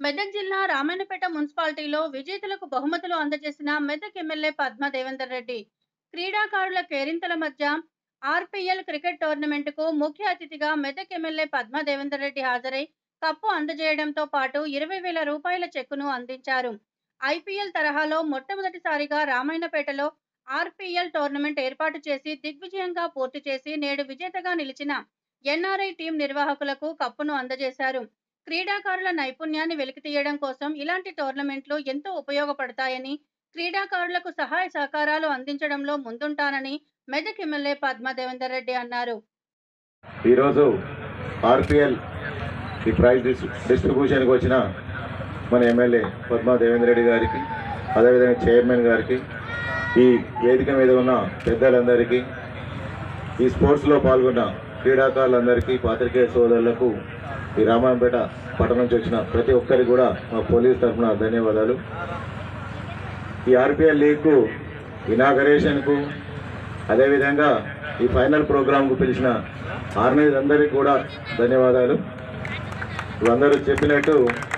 మెదక్ జిల్లా రామాయణపేట మున్సిపాలిటీలో విజేతలకు బహుమతులు అందజేసిన మెదక్ ఎమ్మెల్యే పద్మ దేవేందర్ రెడ్డి క్రీడాకారుల కేరింతల మధ్య ఆర్పీఎల్ క్రికెట్ టోర్నమెంటుకు ముఖ్య అతిథిగా మెదక్ ఎమ్మెల్యే పద్మ దేవేందర్ రెడ్డి హాజరై కప్పు అందజేయడంతో పాటు ఇరవై వేల రూపాయల చెక్కును అందించారు ఐపీఎల్ తరహాలో మొట్టమొదటిసారిగా రామాయణపేటలో ఆర్పీఎల్ టోర్నమెంట్ ఏర్పాటు చేసి దిగ్విజయంగా పూర్తి చేసి నేడు విజేతగా నిలిచిన ఎన్ఆర్ఐ టీం నిర్వాహకులకు కప్పును అందజేశారు క్రీడాకారుల నైపుణ్యాన్ని వెలికితీయడం కోసం ఇలాంటి టోర్నమెంట్లు ఎంతో ఉపయోగపడతాయని క్రీడాకారులకు సహాయ సహకారాలు అందించడంలో ముందుంటానని మెదక్ ఎమ్మెల్యే పద్మ దేవేందర్ రెడ్డి అన్నారు ఈరోజు ఆర్పిఎల్ ఈ ప్రైజ్ డిస్ డిస్ట్రిబ్యూషన్కి వచ్చిన మన ఎమ్మెల్యే పద్మా దేవేంద్ర రెడ్డి గారికి అదేవిధంగా చైర్మన్ గారికి ఈ వేదిక మీద ఉన్న పెద్దలందరికీ ఈ స్పోర్ట్స్లో పాల్గొన్న క్రీడాకారులందరికీ పాత్రికేయ సోదరులకు ఈ రామాయంపేట పట్టణం నుంచి వచ్చిన ప్రతి ఒక్కరికి కూడా మా పోలీస్ తరఫున ధన్యవాదాలు ఈ ఆర్పిఎల్ లీగ్కు ఇనాగరేషన్కు అదేవిధంగా ఈ ఫైనల్ ప్రోగ్రాంకు పిలిచిన ఆర్గనైజ్ అందరికీ కూడా ధన్యవాదాలు అందరూ చెప్పినట్టు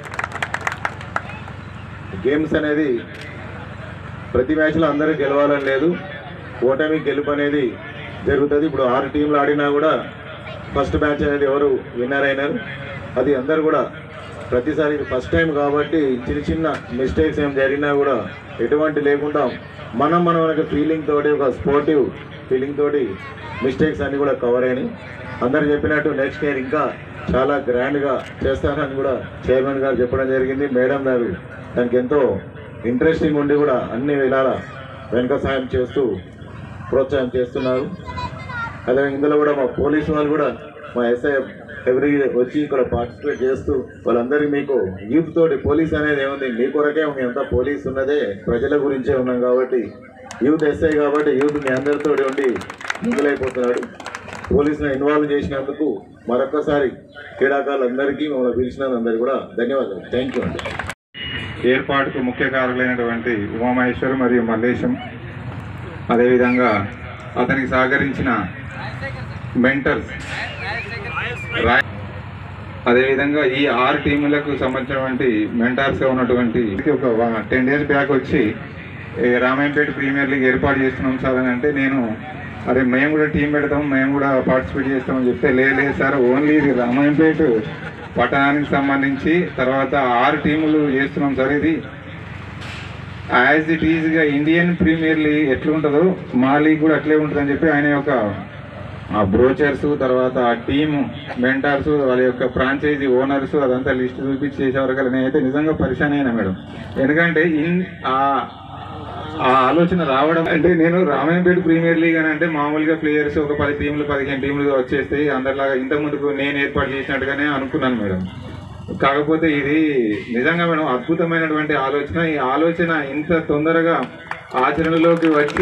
గేమ్స్ అనేది ప్రతి మ్యాచ్లో అందరూ గెలవాలని లేదు ఓటమి గెలుపు అనేది జరుగుతుంది ఇప్పుడు ఆరు టీంలు ఆడినా కూడా ఫస్ట్ మ్యాచ్ అనేది ఎవరు విన్నర్ అయినారు అది అందరు కూడా ప్రతిసారి ఇది ఫస్ట్ టైం కాబట్టి చిన్న చిన్న మిస్టేక్స్ ఏం జరిగినా కూడా ఎటువంటి లేకుండా మనం మనం ఒక ఫీలింగ్ తోటి ఒక స్పోర్టివ్ ఫీలింగ్ తోటి మిస్టేక్స్ అన్ని కూడా కవర్ అయినాయి అందరు చెప్పినట్టు నెక్స్ట్ ఇయర్ ఇంకా చాలా గ్రాండ్గా చేస్తానని కూడా చైర్మన్ గారు చెప్పడం జరిగింది మేడం గారు దానికి ఎంతో ఇంట్రెస్టింగ్ ఉండి కూడా అన్ని విధాల వెనక సాయం చేస్తూ ప్రోత్సాహం చేస్తున్నారు అదే ఇందులో కూడా మా పోలీసు వాళ్ళు కూడా మా ఎస్ఐ ఎవ్రీ వచ్చి ఇక్కడ పార్టిసిపేట్ చేస్తూ వాళ్ళందరికీ మీకు యూత్ తోటి పోలీస్ అనేది ఏముంది మీ కొరకే మీ అంతా పోలీస్ ఉన్నదే ప్రజల గురించే ఉన్నాం కాబట్టి యూత్ ఎస్ఐ కాబట్టి యూత్ మీ అందరితో ఉండి మిగులైపోతున్నాడు పోలీసులను ఇన్వాల్వ్ చేసినందుకు మరొకసారి క్రీడాకారులందరికీ మమ్మల్ని పిలిచినందుకు కూడా ధన్యవాదాలు థ్యాంక్ యూ అండి ఏర్పాటుకు ముఖ్య కారకులైనటువంటి ఉమామహేశ్వర్ మరియు మల్లేశం అదేవిధంగా అతనికి సహకరించిన మెంటర్స్ రాయ్ అదేవిధంగా ఈ ఆరు టీములకు సంబంధించినటువంటి మెంటార్స్గా ఉన్నటువంటి ఒక టెన్ డేస్ బ్యాక్ వచ్చి ఈ రామాయంపేట ప్రీమియర్ లీగ్ ఏర్పాటు చేస్తున్నాం సార్ అని అంటే నేను అరే మేము కూడా టీం పెడతాం మేము కూడా పార్టిసిపేట్ చేస్తామని చెప్తే లేదు లేదు సార్ ఓన్లీ ఇది రామాయంపేట పట్టణానికి సంబంధించి తర్వాత ఆరు టీములు చేస్తున్నాం సార్ ఇది యాజ్ ఇట్ ఈజ్గా ఇండియన్ ప్రీమియర్ లీగ్ ఎట్లుంటుందో మా లీగ్ కూడా అట్లే ఉంటుందని చెప్పి ఆయన యొక్క ఆ బ్రోచర్స్ తర్వాత ఆ టీమ్ మెంటార్స్ వాళ్ళ యొక్క ఫ్రాంచైజీ ఓనర్స్ అదంతా లిస్ట్ చూపించి చేసేవారు నేనైతే నిజంగా పరిశాన్ అయినా మేడం ఎందుకంటే ఇన్ ఆ ఆ ఆలోచన రావడం అంటే నేను రామాయంపేట ప్రీమియర్ లీగ్ అని అంటే మామూలుగా ప్లేయర్స్ ఒక పది టీంలు పదిహేను టీంలు వచ్చేస్తాయి అందరిలాగా ఇంత ముందుకు నేను ఏర్పాటు చేసినట్టుగానే అనుకున్నాను మేడం కాకపోతే ఇది నిజంగా మేడం అద్భుతమైనటువంటి ఆలోచన ఈ ఆలోచన ఇంత తొందరగా ఆచరణలోకి వచ్చి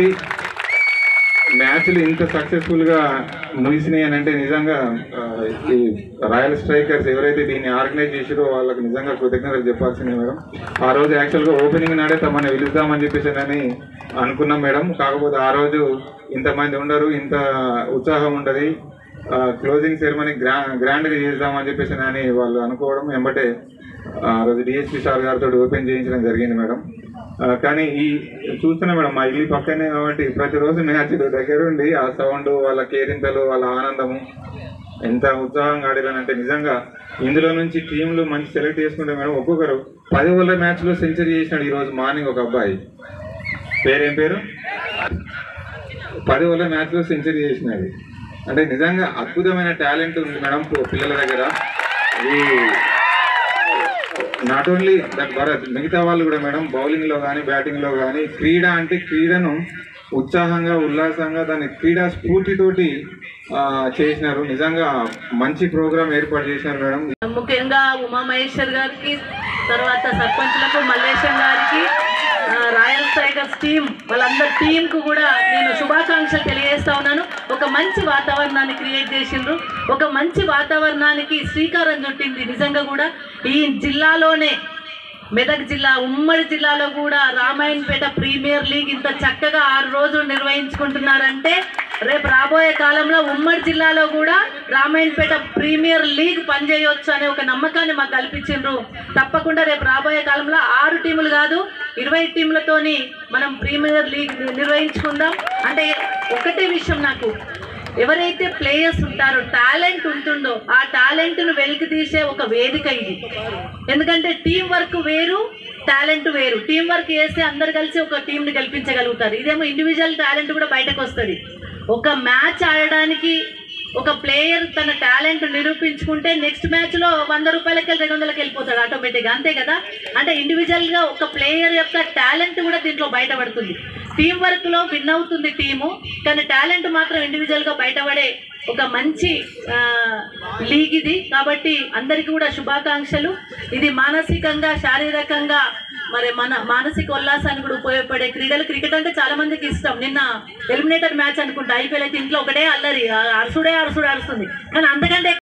మ్యాచ్లు ఇంత సక్సెస్ఫుల్ గా ముగిసినాయి అని అంటే నిజంగా ఆ, ఈ రాయల్ స్ట్రైకర్స్ ఎవరైతే దీన్ని ఆర్గనైజ్ చేసారో వాళ్ళకి నిజంగా కృతజ్ఞతలు చెప్పాల్సిందే మేడం ఆ రోజు యాక్చువల్గా ఓపెనింగ్ నాడే తమని పిలుద్దామని చెప్పేసి అని అనుకున్నాం మేడం కాకపోతే ఆ రోజు ఇంతమంది ఉండరు ఇంత ఉత్సాహం ఉండదు క్లోజింగ్ సెరమనీ గ్రా గ్రాండ్గా చేద్దామని చెప్పేసి అని వాళ్ళు అనుకోవడం వెంబటే ఆ రోజు డిఎస్పీ సార్ గారితో ఓపెన్ చేయించడం జరిగింది మేడం ఆ, కానీ ఈ చూస్తున్నా మేడం మా ఇల్లు పక్కనే కాబట్టి ప్రతిరోజు మ్యాచ్ దగ్గరుండి ఆ సౌండ్ వాళ్ళ కేరింతలు వాళ్ళ ఆనందము ఎంత ఉత్సాహంగా ఆడారంటే నిజంగా ఇందులో నుంచి టీంలు మంచి సెలెక్ట్ చేసుకుంటే మేడం ఒక్కొక్కరు పది ఓవర్ల మ్యాచ్లో సెంచరీ చేసినాడు ఈరోజు మార్నింగ్ ఒక అబ్బాయి పేరేం పేరు పది ఓవర్ల మ్యాచ్లో సెంచరీ చేసినాడు అంటే నిజంగా అద్భుతమైన టాలెంట్ ఉంది మేడం పిల్లల దగ్గర ఈ నాట్ ఓన్లీ దట్ భరత్ మిగతా వాళ్ళు కూడా మేడం బౌలింగ్ లో కానీ బ్యాటింగ్ లో కానీ క్రీడ అంటే క్రీడను ఉత్సాహంగా ఉల్లాసంగా దాని క్రీడా స్ఫూర్తితోటి ఆ, చేసినారు నిజంగా మంచి ప్రోగ్రామ్ ఏర్పాటు చేసినారు మేడం ముఖ్యంగా ఉమామహేశ్వర్ గారికి తర్వాత సర్పంచ్లకు మల్లేశం గారికి ఆ, రాయల్ టైగర్స్ టీం వాళ్ళందరి టీంకు కూడా నేను శుభాకాంక్షలు తెలియజేస్తా ఉన్నాను ఒక మంచి వాతావరణాన్ని క్రియేట్ చేసిండ్రు ఒక మంచి వాతావరణానికి శ్రీకారం చుట్టింది నిజంగా కూడా ఈ జిల్లాలోనే మెదక్ జిల్లా ఉమ్మడి జిల్లాలో కూడా రామాయణపేట ప్రీమియర్ లీగ్ ఇంత చక్కగా ఆరు రోజులు నిర్వహించుకుంటున్నారంటే రేపు రాబోయే కాలంలో ఉమ్మడి జిల్లాలో కూడా రామాయణపేట ప్రీమియర్ లీగ్ పనిచేయొచ్చు అనే ఒక నమ్మకాన్ని మాకు కల్పించిండ్రు తప్పకుండా రేపు రాబోయే కాలంలో ఆరు టీములు కాదు ఇరవై టీములతోని మనం ప్రీమియర్ లీగ్ నిర్వహించుకుందాం అంటే ఒకటే విషయం నాకు ఎవరైతే ప్లేయర్స్ ఉంటారో టాలెంట్ ఉంటుందో ఆ టాలెంట్ను వెలికి తీసే ఒక వేదిక ఇది ఎందుకంటే టీం వర్క్ వేరు టాలెంట్ వేరు టీం వర్క్ చేస్తే అందరు కలిసి ఒక టీంని గెలిపించగలుగుతారు ఇదేమో ఇండివిజువల్ టాలెంట్ కూడా బయటకు వస్తుంది ఒక మ్యాచ్ ఆడడానికి ఒక ప్లేయర్ తన టాలెంట్ నిరూపించుకుంటే నెక్స్ట్ మ్యాచ్లో వంద రూపాయలకి రెండు వందలకి వెళ్ళిపోతాడు ఆటోమేటిక్గా అంతే కదా అంటే ఇండివిజువల్గా ఒక ప్లేయర్ యొక్క టాలెంట్ కూడా దీంట్లో బయటపడుతుంది టీం వర్క్లో విన్ అవుతుంది టీము కానీ టాలెంట్ మాత్రం ఇండివిజువల్గా బయటపడే ఒక మంచి ఆ, లీగ్ ఇది కాబట్టి అందరికీ కూడా శుభాకాంక్షలు ఇది మానసికంగా శారీరకంగా మరి మన మానసిక ఉల్లాసానికి కూడా ఉపయోగపడే క్రీడలు క్రికెట్ అంటే చాలా మందికి ఇష్టం నిన్న ఎలిమినేటర్ మ్యాచ్ అనుకుంటా ఐపీఎల్ అయితే ఇంట్లో ఒకటే అల్లరి ఆ అరుసుడే అరుసుడే అరుస్తుంది కానీ అంతకంటే